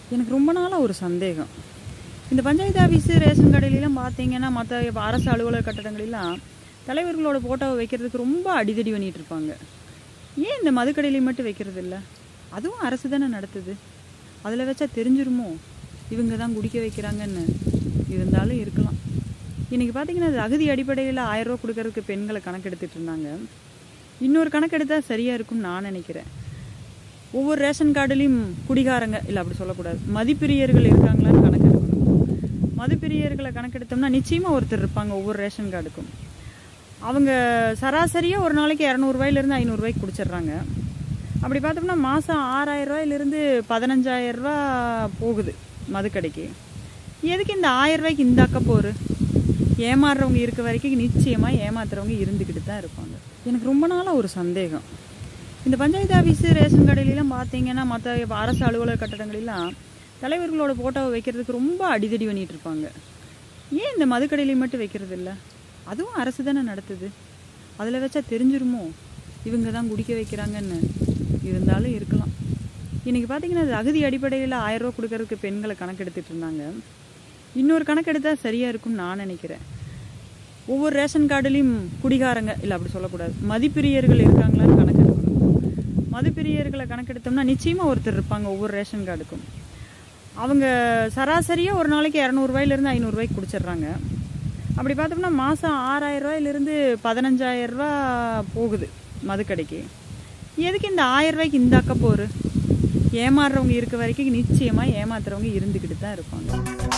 எனக்கு ரொம்ப நாளாக ஒரு சந்தேகம் இந்த பஞ்சாயத்து ஆஃபீஸு ரேஷன் கடையிலலாம் பார்த்தீங்கன்னா மற்ற அரசு அலுவலக கட்டடங்களெல்லாம் தலைவர்களோட ஃபோட்டோவை வைக்கிறதுக்கு ரொம்ப அடிதடி பண்ணிட்டு இருப்பாங்க ஏன் இந்த மதுக்கடையிலையும் மட்டும் வைக்கிறது இல்ல அதுவும் அரசு தானே நடத்துது அதில் வச்சா தெரிஞ்சிருமோ இவங்க தான் குடிக்க வைக்கிறாங்கன்னு இருந்தாலும் இருக்கலாம் இன்னைக்கு பார்த்தீங்கன்னா அது அகதி அடிப்படையில் ஆயிரம் ரூபா கொடுக்கறதுக்கு பெண்களை கணக்கெடுத்துட்டு இருந்தாங்க இன்னொரு கணக்கெடுத்தா சரியாக இருக்கும்னு நான் நினைக்கிறேன் ஒவ்வொரு ரேஷன் கார்டுலேயும் குடிகாரங்க இல்லை அப்படி சொல்லக்கூடாது மதிப்பிரியர்கள் இருக்காங்களான்னு கணக்கெடுக்கணும் மதுப்பிரியர்களை கணக்கெடுத்தோம்னா நிச்சயமாக ஒருத்தர் இருப்பாங்க ஒவ்வொரு ரேஷன் கார்டுக்கும் அவங்க சராசரியாக ஒரு நாளைக்கு இரநூறுவாயிலேருந்து ஐநூறுரூவாய்க்கு குடிச்சிடுறாங்க அப்படி பார்த்தோம்னா மாதம் ஆறாயிரம் ரூபாயிலிருந்து பதினஞ்சாயிரம் ரூபா போகுது மதுக்கடைக்கு எதுக்கு இந்த ஆயிரம் ரூபாய்க்கு இந்த அக்கப்போரு ஏமாறுறவங்க இருக்க வரைக்கும் நிச்சயமாக ஏமாத்துறவங்க இருந்துக்கிட்டு தான் இருப்பாங்க எனக்கு ரொம்ப நாளாக ஒரு சந்தேகம் இந்த பஞ்சாயத்து ஆஃபீஸு ரேஷன் கடையிலலாம் பார்த்தீங்கன்னா மற்ற அரசு அலுவலக கட்டடங்களெல்லாம் தலைவர்களோட ஃபோட்டோவை வைக்கிறதுக்கு ரொம்ப அடிதடி பண்ணிட்டு இருப்பாங்க ஏன் இந்த மதுக்கடையிலையும் மட்டும் வைக்கிறது இல்ல அதுவும் அரசு தானே நடத்துது அதில் வச்சா தெரிஞ்சிருமோ இவங்க தான் குடிக்க வைக்கிறாங்கன்னு இருந்தாலும் இருக்கலாம் இன்னைக்கு பார்த்தீங்கன்னா அது அகதி அடிப்படையில் ஆயிரம் ரூபா கொடுக்கறதுக்கு பெண்களை கணக்கெடுத்துட்டு இருந்தாங்க இன்னொரு கணக்கெடுத்தா சரியாக இருக்கும்னு நான் நினைக்கிறேன் ஒவ்வொரு ரேஷன் கார்டுலேயும் குடிகாரங்க இல்லை அப்படி சொல்லக்கூடாது மதிப்பிரியர்கள் இருக்காங்களான்னு கணக்கெடுக்கணும் மதுப்பிரியர்களை கணக்கெடுத்தோம்னா நிச்சயமாக ஒருத்தர் இருப்பாங்க ஒவ்வொரு ரேஷன் கார்டுக்கும் அவங்க சராசரியாக ஒரு நாளைக்கு இரநூறுவாயிலேருந்து ஐநூறுரூவாய்க்கு குடிச்சிடுறாங்க அப்படி பார்த்தோம்னா மாதம் ஆறாயிரம் ரூபாயிலிருந்து பதினஞ்சாயிரம் ரூபா போகுது மதுக்கடைக்கு எதுக்கு இந்த ஆயிரம் ரூபாய்க்கு இந்த அக்கப்போரு ஏமாறுறவங்க இருக்க வரைக்கும் நிச்சயமாக ஏமாத்துறவங்க இருந்துக்கிட்டு தான் இருப்பாங்க